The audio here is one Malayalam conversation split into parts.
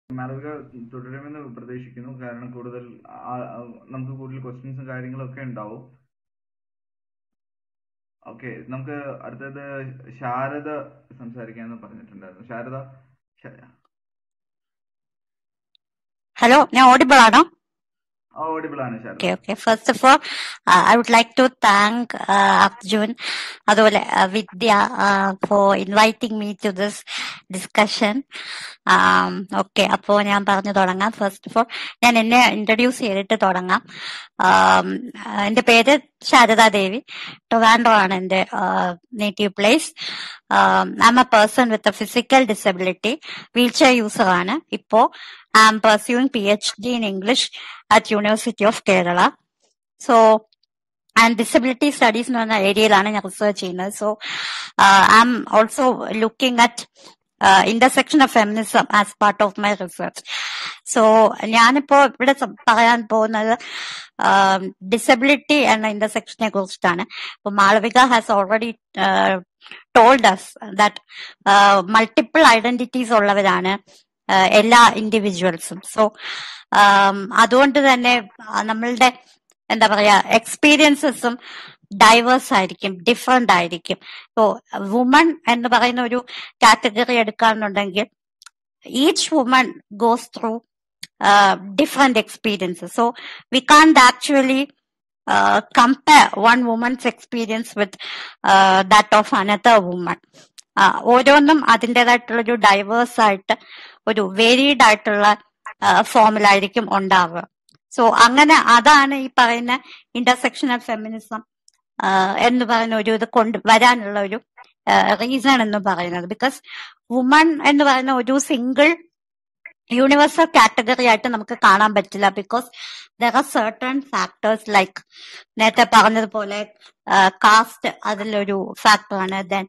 മാളവിക തുടരുമെന്ന് പ്രതീക്ഷിക്കുന്നു കാരണം കൂടുതൽ ആ- ആ- നമുക്ക് കൂടുതൽ ക്വസ്റ്റ്യൻസും കാര്യങ്ങളും ഒക്കെ ഉണ്ടാവും ഓക്കെ നമുക്ക് അടുത്തത് ശാരദ സംസാരിക്കാന്ന് പറഞ്ഞിട്ടുണ്ടായിരുന്നു ശാരദ ഹലോ ഞാൻ ഓഡിബിൾ ആണോ ഓഡിബിൾ ആണ് Sharada okay okay first of all I would like to thank Arjun അതുപോലെ uh, Vidya for inviting me to this discussion okay അപ്പോ ഞാൻ പറഞ്ഞു തുടങ്ങാം ഫസ്റ്റ് ഓഫ് ഓൾ ഞാൻ എന്നെ ഇൻട്രൊഡ്യൂസ് ചെയ്തിട്ട് തുടങ്ങാം Um, uh, എന്റെ പേര് ശാരദാ ദേവി ടൊവാൻഡോ ആണ് എന്റെ native place I am a person with a physical disability wheelchair user ആണ് ഇപ്പോ I am pursuing P H D in English at university of Kerala so and disability studies എന്ന് പറഞ്ഞ ഏരിയയിലാണ് ഞാൻ റിസർച്ച് ചെയ്യുന്നത് so I am also looking at intersection of feminism as part of my research so ഞാനിപ്പോ ഇവിടെ സം- പറയാൻ പോകുന്നത് ഡിസബിലിറ്റി എന്ന ഇന്റർസെക്ഷനെ കുറിച്ചിട്ടാണ് ഇപ്പൊ Malavika has already told us that multiple identities ഉള്ളവരാണ് uh, എല്ലാ ഇൻഡിവിജ്വൽസും സോ അതുകൊണ്ട് തന്നെ ആ, നമ്മളുടെ എന്താ പറയാ എക്സ്പീരിയൻസസും ഡൈവേഴ്സ് ആയിരിക്കും ഡിഫറെന്റ് ആയിരിക്കും ഇപ്പോ വുമൺ എന്ന് പറയുന്ന ഒരു കാറ്റഗറി എടുക്കുകയാണെന്നുണ്ടെങ്കിൽ each woman goes through different experiences so we can't actually compare one woman's experience with that of another woman ഓരോന്നും അതിൻ്റെതായിട്ടുള്ള ഒരു ഡൈവേഴ്സ് ആയിട്ട് ഒരു വേരീഡ് ആയിട്ടുള്ള ഫോമിലായിരിക്കും ഉണ്ടാവുക സോ അങ്ങനെ അതാണ് ഈ പറയുന്ന ഇന്റർസെക്ഷണൽ ഫെമിനിസം എന്ന് പറയുന്ന ഒരു ഇത് കൊണ്ട് വരാനുള്ള ഒരു റീസൺ എന്ന് പറയുന്നത് ബിക്കോസ് വുമൺ എന്ന് പറയുന്ന ഒരു സിംഗിൾ യൂണിവേഴ്സൽ കാറ്റഗറി ആയിട്ട് നമുക്ക് കാണാൻ പറ്റില്ല because there are certain factors like നേരത്തെ പറഞ്ഞതുപോലെ കാസ്റ്റ് അതിലൊരു ഫാക്ടറാണ് ദെൻ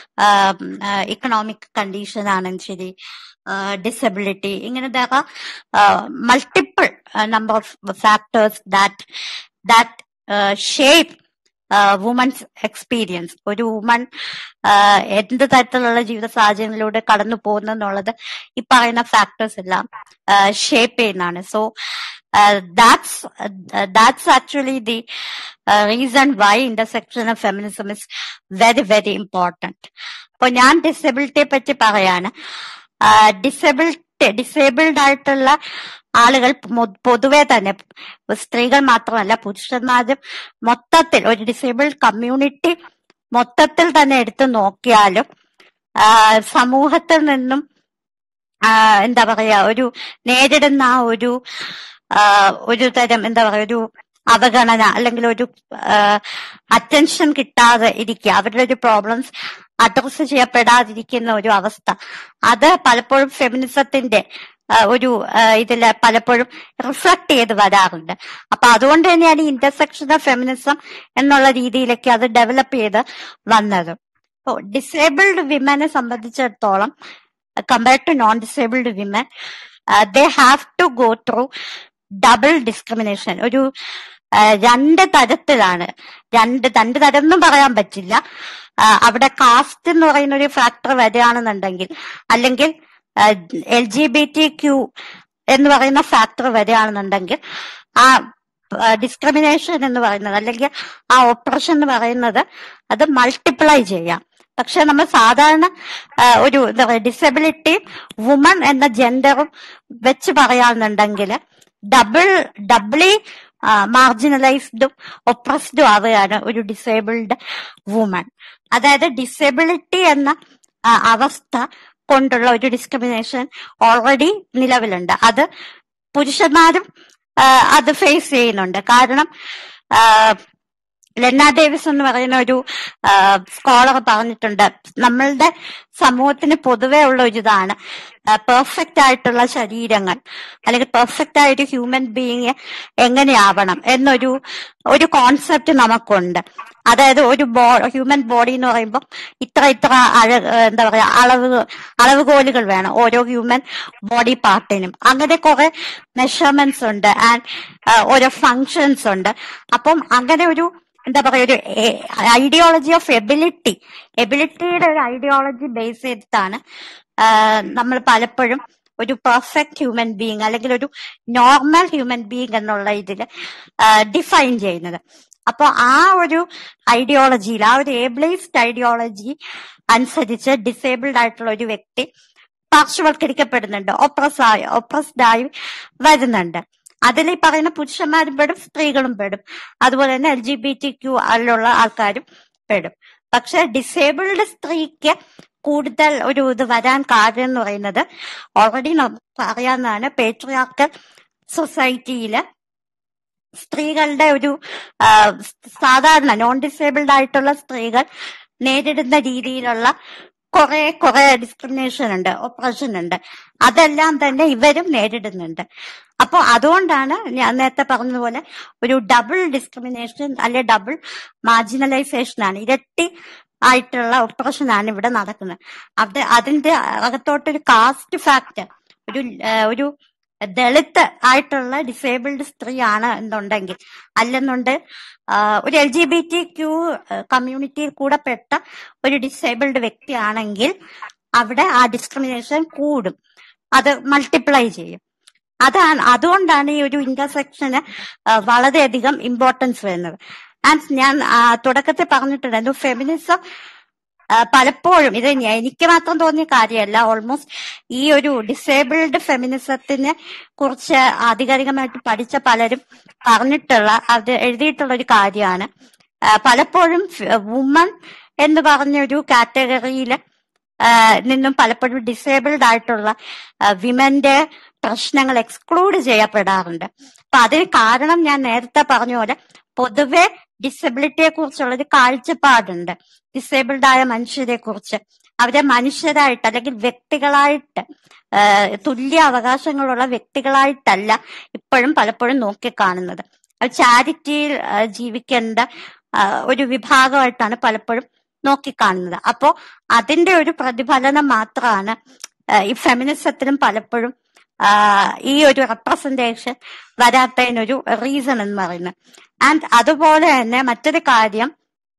ഇക്കണോമിക് കണ്ടീഷൻ ആണെങ്കിൽ ശരി ഡിസബിലിറ്റി ഇങ്ങനെ there are multiple number of factors that that shape woman's experience ഒരു വുമൺ എന്ത് തരത്തിലുള്ള ജീവിത സാഹചര്യങ്ങളിലൂടെ കടന്നു പോകുന്നു എന്നുള്ളത് ഈ പറയുന്ന ഫാക്ടേഴ്സ് എല്ലാം ഷേപ്പ് ചെയ്യുന്നതാണ് so that's that's actually the reason why intersection of feminism is very very important അപ്പൊ ഞാൻ ഡിസബിലിറ്റിയെ പറ്റി പറയാണ് ഡിസബിലിറ്റി ഡിസേബിൾഡ് ആയിട്ടുള്ള ആളുകൾ മൊ- പൊതുവെ തന്നെ സ്ത്രീകൾ മാത്രമല്ല പുരുഷന്മാരും മൊത്തത്തിൽ ഒരു ഡിസേബിൾഡ് കമ്മ്യൂണിറ്റി മൊത്തത്തിൽ തന്നെ എടുത്തു നോക്കിയാലും ആ, സമൂഹത്തിൽ നിന്നും ആ, എന്താ പറയാ ഒരു നേരിടുന്ന ആ ഒരു ആ, ഒരു തരം എന്താ പറയാ ഒരു അവഗണന അല്ലെങ്കിൽ ഒരു അറ്റൻഷൻ കിട്ടാതെ ഇരിക്കുക അവരുടെ ഒരു പ്രോബ്ലംസ് അഡ്രസ് ചെയ്യപ്പെടാതിരിക്കുന്ന ഒരു അവസ്ഥ അത് പലപ്പോഴും ഫെമിനിസത്തിന്റെ ആ, ഒരു ആ, ഇതില് പലപ്പോഴും റിഫ്ലക്ട് ചെയ്ത് വരാറുണ്ട് അപ്പൊ അതുകൊണ്ട് തന്നെയാണ് ഇന്റർസെക്ഷൻ ഓഫ് ഫെമിനിസം എന്നുള്ള രീതിയിലേക്ക് അത് ഡെവലപ്പ് ചെയ്ത് വന്നത് ഇപ്പോ ഡിസേബിൾഡ് വിമനെ സംബന്ധിച്ചിടത്തോളം compared to non disabled women they have to go through double discrimination ഒരു ആ, രണ്ട് തരത്തിലാണ് രണ്ട് രണ്ട് തരം എന്നും പറയാൻ പറ്റില്ല ആ, അവിടെ കാസ്റ്റ് എന്ന് പറയുന്ന ഒരു ഫാക്ടർ വരികയാണെന്നുണ്ടെങ്കിൽ അല്ലെങ്കിൽ L G B T Q എന്ന് പറയുന്ന ഫാക്ടർ വരികയാണെന്നുണ്ടെങ്കിൽ ആ ഡിസ്ക്രിമിനേഷൻ എന്ന് പറയുന്നത് അല്ലെങ്കിൽ ആ ഓപ്പറേഷൻ എന്ന് പറയുന്നത് അത് മൾട്ടിപ്ലൈ ചെയ്യാം പക്ഷെ നമ്മൾ സാധാരണ ആ, ഒരു എന്താ പറയുക ഡിസബിലിറ്റി വുമൺ എന്ന ജെൻഡറും വെച്ച് പറയാന്നുണ്ടെങ്കിൽ ഡബിൾ ഡബിളി മാർജിനലൈസ്ഡും ഒപ്രസ്ഡും ആവുകയാണ് ഒരു ഡിസേബിൾഡ് വുമൺ അതായത് ഡിസബിലിറ്റി എന്ന ആ, അവസ്ഥ കൊണ്ടുള്ള ഒരു ഡിസ്ക്രിമിനേഷൻ ഓൾറെഡി നിലവിലുണ്ട് അത് പുരുഷന്മാരും ആ, അത് ഫേസ് ചെയ്യുന്നുണ്ട് കാരണം ആ, ലെന്ന ഡേവിസ് എന്ന് പറയുന്ന ഒരു സ്കോളർ പറഞ്ഞിട്ടുണ്ട് നമ്മളുടെ സമൂഹത്തിന് പൊതുവേ ഉള്ള ഒരു ഇതാണ് പെർഫെക്റ്റ് ആയിട്ടുള്ള ശരീരങ്ങൾ അല്ലെങ്കിൽ പെർഫെക്റ്റ് ആയ ഒരു ഹ്യൂമൻ ബീയിങ് എങ്ങനെയാവണം എന്നൊരു ഒരു കോൺസെപ്റ്റ് നമുക്കുണ്ട് അതായത് ഒരു ബോ ഹ്യൂമൻ ബോഡി എന്ന് പറയുമ്പോൾ ഇത്ര ഇത്ര അഴ എന്താ പറയാ അളവ് അളവുകോലുകൾ വേണം ഓരോ ഹ്യൂമൻ ബോഡി പാർട്ടിനും അങ്ങനെ കുറെ മെഷർമെന്റ്സ് ഉണ്ട് ആൻഡ് ഓരോ ഫങ്ഷൻസ് ഉണ്ട് അപ്പം അങ്ങനെ ഒരു എന്താ പറയാ ഒരു ഐഡിയോളജി ഓഫ് എബിലിറ്റി എബിലിറ്റിയുടെ ഒരു ഐഡിയോളജി ബേസ് ചെയ്തിട്ടാണ് നമ്മൾ പലപ്പോഴും ഒരു പെർഫെക്റ്റ് ഹ്യൂമൻ ബീങ് അല്ലെങ്കിൽ ഒരു നോർമൽ ഹ്യൂമൻ ബീങ് എന്നുള്ള ഇതിൽ ഡിഫൈൻ ചെയ്യുന്നത് അപ്പൊ ആ ഒരു ഐഡിയോളജിയിൽ ആ ഒരു ഏബ്ലേസ്ഡ് ഐഡിയോളജി അനുസരിച്ച് ഡിസേബിൾഡ് ആയിട്ടുള്ള ഒരു വ്യക്തി പാർശ്വവൽക്കരിക്കപ്പെടുന്നുണ്ട് ഒപ്രസ് ആയി ഒപ്രസ്ഡ് ആയി വരുന്നുണ്ട് അതിൽ ഈ പറയുന്ന പുരുഷന്മാരും പെടും സ്ത്രീകളും പെടും അതുപോലെ തന്നെ L G B T Q അതിലുള്ള ആൾക്കാരും പെടും പക്ഷെ ഡിസേബിൾഡ് സ്ത്രീക്ക് കൂടുതൽ ഒരു ഇത് വരാൻ കാര്യം എന്ന് പറയുന്നത് ഓൾറെഡി നമുക്ക് അറിയാവുന്നതാണ് പേട്രിയാർക്കൽ സൊസൈറ്റിയില് സ്ത്രീകളുടെ ഒരു ആ, സാധാരണ നോൺ ഡിസേബിൾഡ് ആയിട്ടുള്ള സ്ത്രീകൾ നേരിടുന്ന രീതിയിലുള്ള കുറെ കുറെ ഡിസ്ക്രിമിനേഷൻ ഉണ്ട് ഓപ്പറേഷൻ ഉണ്ട് അതെല്ലാം തന്നെ ഇവരും നേരിടുന്നുണ്ട് അപ്പോൾ അതുകൊണ്ടാണ് ഞാൻ നേരത്തെ പറഞ്ഞതുപോലെ ഒരു ഡബിൾ ഡിസ്ക്രിമിനേഷൻ അല്ലെ ഡബിൾ മാർജിനലൈസേഷൻ ആണ് ഇരട്ടി ആയിട്ടുള്ള ഓപ്പറേഷൻ ആണ് ഇവിടെ നടക്കുന്നത് അത് അതിന്റെ അകത്തോട്ടൊരു കാസ്റ്റ് ഫാക്ടർ ഒരു ആ, ഒരു ദളിത് ആയിട്ടുള്ള ഡിസേബിൾഡ് സ്ത്രീയാണ് എന്നുണ്ടെങ്കിൽ അല്ലെന്നുണ്ട് ആ, ഒരു L G B T Q കമ്മ്യൂണിറ്റിയിൽ കൂടെ പെട്ട ഒരു ഡിസേബിൾഡ് വ്യക്തിയാണെങ്കിൽ അവിടെ ആ ഡിസ്ക്രിമിനേഷൻ കൂടും അത് മൾട്ടിപ്ലൈ ചെയ്യും അതാണ് അതുകൊണ്ടാണ് ഈ ഒരു ഇന്റർസെക്ഷന് വളരെയധികം ഇമ്പോർട്ടൻസ് വരുന്നത് ആൻഡ് ഞാൻ ആ, തുടക്കത്തിൽ പറഞ്ഞിട്ടുണ്ടായിരുന്നു ഫെമിനിസം പലപ്പോഴും ഇത് ഞ- എനിക്ക് മാത്രം തോന്നിയ കാര്യമല്ല ഓൾമോസ്റ്റ് ഈ ഒരു ഡിസേബിൾഡ് ഫെമിനിസത്തിനെ കുറിച്ച് ആധികാരികമായിട്ട് പഠിച്ച പലരും പറഞ്ഞിട്ടുള്ള അത് എഴുതിയിട്ടുള്ള ഒരു കാര്യമാണ് ആ, പലപ്പോഴും വുമൺ എന്ന് പറഞ്ഞ ഒരു കാറ്റഗറിയിൽ നിന്നും പലപ്പോഴും ഡിസേബിൾഡ് ആയിട്ടുള്ള വിമന്റെ പ്രശ്നങ്ങൾ എക്സ്ക്ലൂഡ് ചെയ്യപ്പെടാറുണ്ട് അപ്പൊ അതിന് കാരണം ഞാൻ നേരത്തെ പറഞ്ഞ പോലെ പൊതുവെ ഡിസബിലിറ്റിയെ കുറിച്ചുള്ള ഒരു കാഴ്ചപ്പാടുണ്ട് ഡിസേബിൾഡ് ആയ മനുഷ്യരെ കുറിച്ച് അവരെ മനുഷ്യരായിട്ട് അല്ലെങ്കിൽ വ്യക്തികളായിട്ട് ആ, തുല്യ അവകാശങ്ങളുള്ള വ്യക്തികളായിട്ടല്ല ഇപ്പോഴും പലപ്പോഴും നോക്കിക്കാണുന്നത് അത് ചാരിറ്റിയിൽ ആ, ജീവിക്കേണ്ട ആ, ഒരു വിഭാഗമായിട്ടാണ് പലപ്പോഴും നോക്കിക്കാണുന്നത് അപ്പോ അതിന്റെ ഒരു പ്രതിഫലനം മാത്രമാണ് ആ, ഈ ഫെമിനിസത്തിലും പലപ്പോഴും ആ, ഈ ഒരു റെപ്രസെന്റേഷൻ വരാത്തതിനൊരു റീസൺ എന്ന് പറയുന്നത് ആൻഡ് അതുപോലെ തന്നെ മറ്റൊരു കാര്യം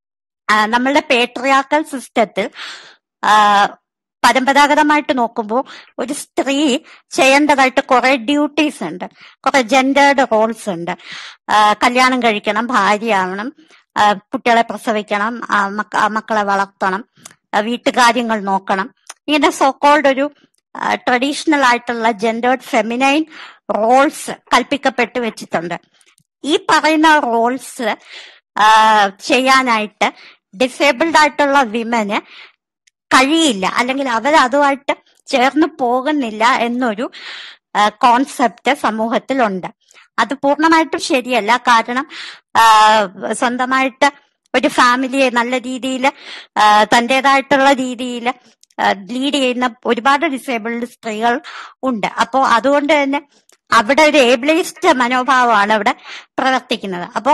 ആ, നമ്മളുടെ പേട്രിയാക്കൽ സിസ്റ്റത്തിൽ പരമ്പരാഗതമായിട്ട് നോക്കുമ്പോൾ ഒരു സ്ത്രീ ചെയ്യേണ്ടതായിട്ട് കുറെ ഡ്യൂട്ടീസ് ഉണ്ട് കുറെ ജെൻഡേർഡ് റോൾസ് ഉണ്ട് ആ, കല്യാണം കഴിക്കണം ഭാര്യയാവണം ആ, കുട്ടികളെ പ്രസവിക്കണം ആ, മക്ക- ആ, മക്കളെ വളർത്തണം ആ, വീട്ടുകാര്യങ്ങൾ നോക്കണം ഇങ്ങനെ സോക്കോൾഡ് ഒരു ട്രഡീഷണൽ ആയിട്ടുള്ള ജെൻഡേർഡ് ഫെമിനൈൻ റോൾസ് കൽപ്പിക്കപ്പെട്ട് വെച്ചിട്ടുണ്ട് ഈ പറയുന്ന റോൾസ് ചെയ്യാനായിട്ട് ഡിസേബിൾഡ് ആയിട്ടുള്ള വിമന് കഴിയില്ല അല്ലെങ്കിൽ അവർ അതുമായിട്ട് ചേർന്ന് പോകുന്നില്ല എന്നൊരു കോൺസെപ്റ്റ് സമൂഹത്തിലുണ്ട് അത് പൂർണ്ണമായിട്ടും ശരിയല്ല കാരണം ആ, സ്വന്തമായിട്ട് ഒരു ഫാമിലിയെ നല്ല രീതിയിൽ തൻ്റെതായിട്ടുള്ള രീതിയിൽ ലീഡ് ചെയ്യുന്ന ഒരുപാട് ഡിസേബിൾഡ് സ്ത്രീകൾ ഉണ്ട് അപ്പോൾ അതുകൊണ്ട് തന്നെ അവിടെ ഒരു ഏബിളിസ്റ്റ് മനോഭാവമാണ് അവിടെ പ്രവർത്തിക്കുന്നത് അപ്പോ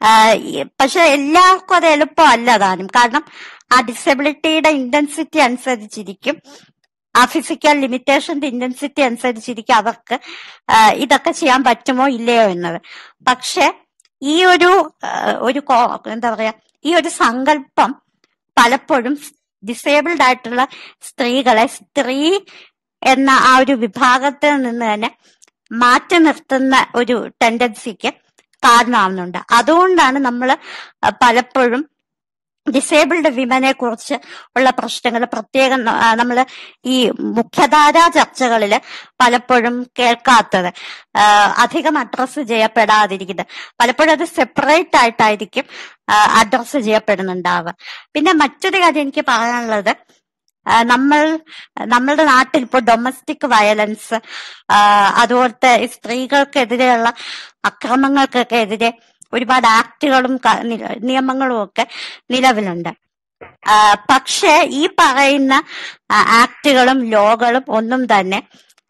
പക്ഷെ എല്ലാവർക്കും അത് എളുപ്പമല്ല താനും കാരണം ആ ഡിസബിലിറ്റിയുടെ ഇന്റൻസിറ്റി അനുസരിച്ചിരിക്കും ആ ഫിസിക്കൽ ലിമിറ്റേഷന്റെ ഇന്റൻസിറ്റി അനുസരിച്ചിരിക്കും അവർക്ക് ആ, ഇതൊക്കെ ചെയ്യാൻ പറ്റുമോ ഇല്ലയോ എന്നത് പക്ഷെ ഈ ഒരു ആ, ഒരു കോ- എന്താ പറയാ ഈ ഒരു സങ്കല്പം പലപ്പോഴും ഡിസേബിൾഡ് ആയിട്ടുള്ള സ്ത്രീകളെ സ്ത്രീ എന്ന ആ ഒരു വിഭാഗത്തിൽ നിന്ന് തന്നെ മാറ്റി നിർത്തുന്ന ഒരു ടെൻഡൻസിക്ക് കാരണമാവുന്നുണ്ട് അതുകൊണ്ടാണ് നമ്മൾ പലപ്പോഴും ഡിസേബിൾഡ് വിമനെ കുറിച്ച് ഉള്ള പ്രശ്നങ്ങൾ പ്രത്യേകം നമ്മൾ ഈ മുഖ്യധാരാ ചർച്ചകളിൽ പലപ്പോഴും കേൾക്കാത്തത് ആ, അധികം അഡ്രസ്സ് ചെയ്യപ്പെടാതിരിക്കുന്നത് പലപ്പോഴും അത് സെപ്പറേറ്റ് ആയിട്ടായിരിക്കും അഡ്രസ്സ് ചെയ്യപ്പെടുന്നുണ്ടാവുക പിന്നെ മറ്റൊരു കാര്യം എനിക്ക് പറയാനുള്ളത് ആ, നമ്മൾ നമ്മളുടെ നാട്ടിൽ ഇപ്പോൾ ഡൊമസ്റ്റിക് വയലൻസ് അതുപോലത്തെ ഈ സ്ത്രീകൾക്കെതിരെയുള്ള അക്രമങ്ങൾക്കൊക്കെ എതിരെ ഒരുപാട് ആക്ടുകളും ക- നി- നിയമങ്ങളും ഒക്കെ നിലവിലുണ്ട് ആ, പക്ഷേ ഈ പറയുന്ന ആ, ആക്ടുകളും ലോകളും ഒന്നും തന്നെ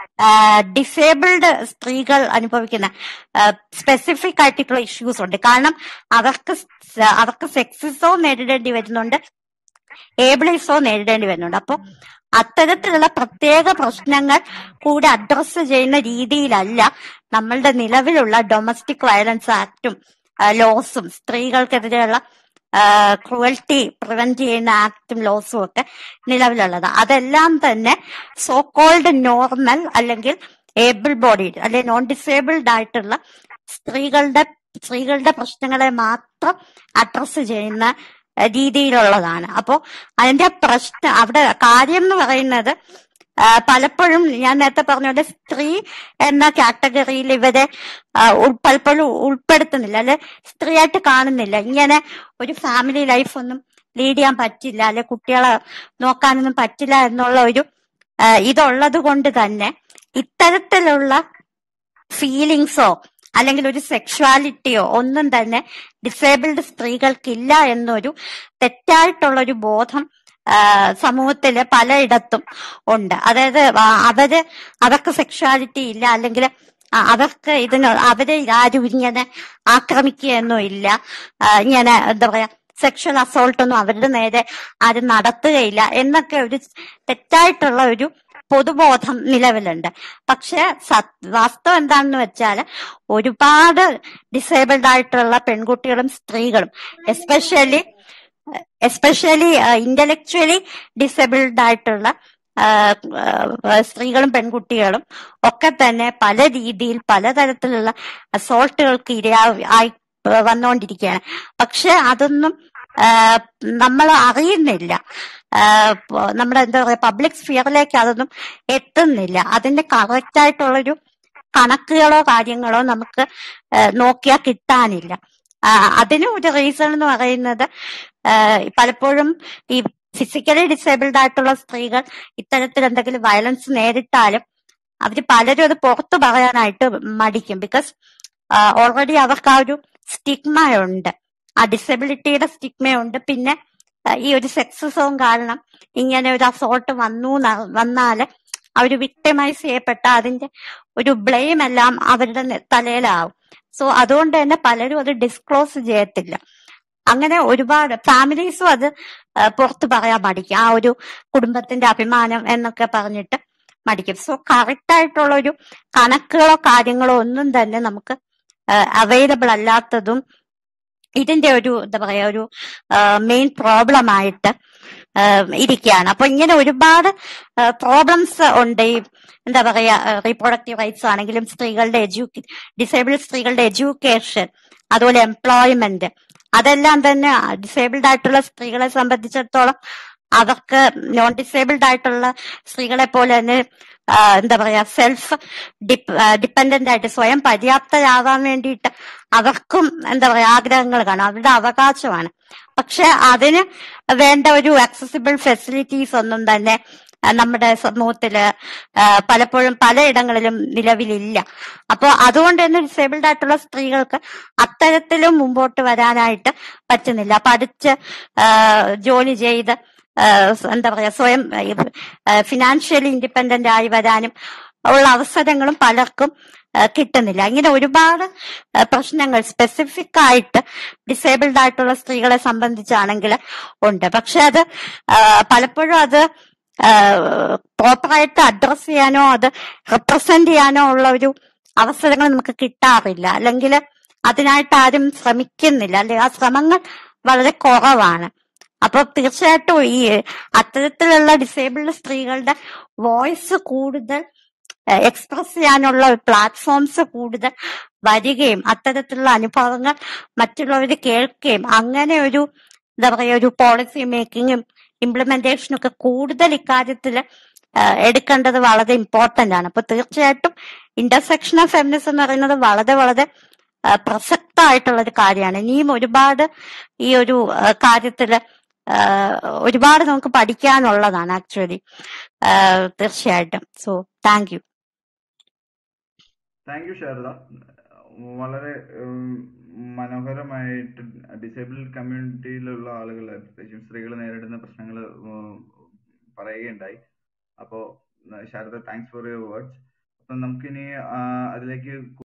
ഡിസേബിൾഡ് സ്ത്രീകൾ അനുഭവിക്കുന്ന സ്പെസിഫിക് ആയിട്ടുള്ള ഇഷ്യൂസ് ഉണ്ട് കാരണം അവർക്ക് സ- അവർക്ക് സെക്സിസവും നേരിടേണ്ടി വരുന്നുണ്ട് ഏബിളിസോ നേരിടേണ്ടി വരുന്നുണ്ട് അപ്പൊ അത്തരത്തിലുള്ള പ്രത്യേക പ്രശ്നങ്ങൾ കൂടി അഡ്രസ്സ് ചെയ്യുന്ന രീതിയിലല്ല നമ്മളുടെ നിലവിലുള്ള ഡൊമസ്റ്റിക് വയലൻസ് ആക്ടും ലോസും സ്ത്രീകൾക്കെതിരെയുള്ള ക്രുവൽറ്റി പ്രിവെന്റ് ചെയ്യുന്ന ആക്ടും ലോസും ഒക്കെ നിലവിലുള്ളത് അതെല്ലാം തന്നെ സോ കോൾഡ് നോർമൽ അല്ലെങ്കിൽ ഏബിൾ ബോഡീഡ് അല്ലെങ്കിൽ നോൺ ഡിസേബിൾഡ് ആയിട്ടുള്ള സ്ത്രീകളുടെ സ്ത്രീകളുടെ പ്രശ്നങ്ങളെ മാത്രം അഡ്രസ് ചെയ്യുന്ന ഏഹ്, രീതിയിലുള്ളതാണ് അപ്പോ അതിന്റെ പ്രശ്നം അവിടെ കാര്യം എന്ന് പറയുന്നത് ആ, പലപ്പോഴും ഞാൻ നേരത്തെ പറഞ്ഞ പോലെ സ്ത്രീ എന്ന കാറ്റഗറിയിൽ ഇവരെ ആ, ഉൾ- പലപ്പോഴും ഉൾപ്പെടുത്തുന്നില്ല അല്ലെ സ്ത്രീയായിട്ട് കാണുന്നില്ല ഇങ്ങനെ ഒരു ഫാമിലി ലൈഫ് ഒന്നും ലീഡ് ചെയ്യാൻ പറ്റില്ല അല്ലെ കുട്ടികളെ നോക്കാനൊന്നും പറ്റില്ല എന്നുള്ള ഒരു ആ, ഇതുള്ളത് കൊണ്ട് തന്നെ ഇത്തരത്തിലുള്ള ഫീലിങ്സോ അല്ലെങ്കിൽ ഒരു സെക്ഷുവാലിറ്റിയോ ഒന്നും തന്നെ ഡിസേബിൾഡ് സ്ത്രീകൾക്കില്ല എന്നൊരു തെറ്റായിട്ടുള്ള ഒരു ബോധം ആ, സമൂഹത്തില് പലയിടത്തും ഉണ്ട് അതായത് ആ- അവര് അവർക്ക് സെക്ഷുവാലിറ്റി ഇല്ല അല്ലെങ്കിൽ ആ, അവർക്ക് ഇതിന് അവരെ ആരും ഇങ്ങനെ ആക്രമിക്കുകയൊന്നും ഇല്ല ആ, ഇങ്ങനെ എന്താ പറയാ സെക്ഷൽ അസോൾട്ട് ഒന്നും അവരുടെ നേരെ ആരും നടത്തുകയില്ല എന്നൊക്കെ ഒരു തെറ്റായിട്ടുള്ള ഒരു പൊതുബോധം നിലവിലുണ്ട് പക്ഷെ സത് വാസ്തവം എന്താണെന്ന് വെച്ചാൽ ഒരുപാട് ഡിസേബിൾഡ് ആയിട്ടുള്ള പെൺകുട്ടികളും സ്ത്രീകളും എസ്പെഷ്യലി എസ്പെഷ്യലി ഇന്റലക്ച്വലി ഡിസേബിൾഡ് ആയിട്ടുള്ള ആ, ആ, സ്ത്രീകളും പെൺകുട്ടികളും ഒക്കെ തന്നെ പല രീതിയിൽ പലതരത്തിലുള്ള അസോൾട്ടുകൾക്ക് ഇരയാ ആയി വന്നുകൊണ്ടിരിക്കുകയാണ് പക്ഷെ അതൊന്നും നമ്മൾ അറിയുന്നില്ല ആ, പ- നമ്മുടെ എന്താ പറയാ പബ്ലിക് സ്ഫിയറിലേക്ക് അതൊന്നും എത്തുന്നില്ല അതിന്റെ കറക്റ്റ് ആയിട്ടുള്ളൊരു കണക്കുകളോ കാര്യങ്ങളോ നമുക്ക് ആ, നോക്കിയാൽ കിട്ടാനില്ല ആ, അതിന് ഒരു റീസൺ എന്ന് പറയുന്നത് ആ, പലപ്പോഴും ഈ ഫിസിക്കലി ഡിസേബിൾഡ് ആയിട്ടുള്ള സ്ത്രീകൾ ഇത്തരത്തിൽ എന്തെങ്കിലും വയലൻസ് നേരിട്ടാലും അവര് പലരും അത് പുറത്തു പറയാനായിട്ട് മടിക്കും ബിക്കോസ് ഓൾറെഡി അവർക്ക് ആ ഒരു സ്റ്റിഗ്മ ഉണ്ട് ആ ഡിസബിലിറ്റിയുടെ സ്റ്റിഗ്മയുണ്ട് പിന്നെ ആ, ഈ ഒരു സെക്സസവും കാരണം ഇങ്ങനെ ഒരു അസോൾട്ട് വന്നു ന- വന്നാല് അവർ വിക്ടിമൈസ് ചെയ്യപ്പെട്ട അതിന്റെ ഒരു ബ്ലെയിം എല്ലാം അവരുടെ നെ- തലയിലാവും സോ അതുകൊണ്ട് തന്നെ പലരും അത് ഡിസ്ക്ലോസ് ചെയ്യത്തില്ല അങ്ങനെ ഒരുപാട് ഫാമിലീസും അത് ആ, പുറത്ത് പറയാൻ മടിക്കും ആ ഒരു കുടുംബത്തിന്റെ അഭിമാനം എന്നൊക്കെ പറഞ്ഞിട്ട് മടിക്കും സോ കറക്റ്റ് ആയിട്ടുള്ള ഒരു കണക്കുകളോ കാര്യങ്ങളോ ഒന്നും തന്നെ നമുക്ക് അവൈലബിൾ അല്ലാത്തതും ഇതിന്റെ ഒരു എന്താ പറയാ ഒരു മെയിൻ പ്രോബ്ലം ആയിട്ട് ആ, ഇരിക്കുകയാണ് അപ്പൊ ഇങ്ങനെ ഒരുപാട് പ്രോബ്ലംസ് ഉണ്ട് ഈ എന്താ പറയാ റീപ്രൊഡക്റ്റീവ് റൈറ്റ്സ് ആണെങ്കിലും സ്ത്രീകളുടെ എഡ്യൂക്കേ ഡിസേബിൾഡ് സ്ത്രീകളുടെ എഡ്യൂക്കേഷൻ അതുപോലെ എംപ്ലോയ്മെന്റ് അതെല്ലാം തന്നെ ഡിസേബിൾഡ് ആയിട്ടുള്ള സ്ത്രീകളെ സംബന്ധിച്ചിടത്തോളം അവർക്ക് നോൺ ഡിസേബിൾഡ് ആയിട്ടുള്ള സ്ത്രീകളെ പോലെ തന്നെ ആ, എന്താ പറയാ സെൽഫ് ഡിപ്പെൻഡന്റ് ആയിട്ട് സ്വയം പര്യാപ്തരാവാൻ വേണ്ടിയിട്ട് അവർക്കും എന്താ പറയാ ആഗ്രഹങ്ങൾ കാണും അവരുടെ അവകാശമാണ് പക്ഷെ അതിന് വേണ്ട ഒരു ആക്സസിബിൾ ഫെസിലിറ്റീസ് ഒന്നും തന്നെ ആ, നമ്മുടെ സമൂഹത്തില് ആ, പലപ്പോഴും പലയിടങ്ങളിലും നിലവിലില്ല അപ്പോൾ അതുകൊണ്ട് തന്നെ ഡിസേബിൾഡ് ആയിട്ടുള്ള സ്ത്രീകൾക്ക് അത്തരത്തിലും മുമ്പോട്ട് വരാനായിട്ട് പറ്റുന്നില്ല പഠിച്ച് ആ, ജോലി ചെയ്ത് ആ, എന്താ പറയാ സ്വയം ഫിനാൻഷ്യലി ഇൻഡിപെൻഡന്റ് ആയി വരാനും ഉള്ള അവസരങ്ങളും പലർക്കും ആ, കിട്ടുന്നില്ല ഇങ്ങനെ ഒരുപാട് ആ, പ്രശ്നങ്ങൾ സ്പെസിഫിക് ആയിട്ട് ഡിസേബിൾഡ് ആയിട്ടുള്ള സ്ത്രീകളെ സംബന്ധിച്ചാണെങ്കിൽ ഉണ്ട് പക്ഷെ അത് ആ, പലപ്പോഴും അത് പ്രോപ്പറായിട്ട് അഡ്രസ് ചെയ്യാനോ അത് റെപ്രസെന്റ് ചെയ്യാനോ ഉള്ള ഒരു അവസരങ്ങൾ നമുക്ക് കിട്ടാറില്ല അല്ലെങ്കിൽ അതിനായിട്ട് ആരും ശ്രമിക്കുന്നില്ല അല്ലെ ആ ശ്രമങ്ങൾ വളരെ കുറവാണ് അപ്പൊ തീർച്ചയായിട്ടും ഈ അത്തരത്തിലുള്ള ഡിസേബിൾഡ് സ്ത്രീകളുടെ വോയിസ് കൂടുതൽ എക്സ്പ്രസ് ചെയ്യാനുള്ള പ്ലാറ്റ്ഫോംസ് കൂടുതൽ വരികയും അത്തരത്തിലുള്ള അനുഭവങ്ങൾ മറ്റുള്ളവർ കേൾക്കുകയും അങ്ങനെ ഒരു എന്താ പറയാ ഒരു പോളിസി മേക്കിങ്ങും ഇംപ്ലിമെന്റേഷനും ഒക്കെ കൂടുതൽ ഇക്കാര്യത്തിൽ എടുക്കേണ്ടത് വളരെ ഇമ്പോർട്ടന്റ് ആണ് അപ്പൊ തീർച്ചയായിട്ടും ഇന്റർസെക്ഷൻ ഓഫ് ഫെമിനിസം എന്ന് പറയുന്നത് വളരെ വളരെ ആ, പ്രസക്തമായിട്ടുള്ള ഒരു കാര്യമാണ് ഇനിയും ഒരുപാട് ഈ ഒരു ആ, കാര്യത്തില് ആ, ഒരുപാട് നമുക്ക് പഠിക്കാനുള്ളതാണ് ആക്ച്വലി തീർച്ചയായിട്ടും so thank you thank you Sharada വളരെ ഉം, മനോഹരമായിട്ട് ഡിസേബിൾഡ് കമ്മ്യൂണിറ്റിയിലുള്ള ആളുകൾ പ്രത്യേകിച്ചും സ്ത്രീകൾ നേരിടുന്ന പ്രശ്നങ്ങൾ പറയുകയുണ്ടായി അപ്പോൾ Sharada thanks for your words അപ്പം നമുക്കിനി ആ, അതിലേക്ക്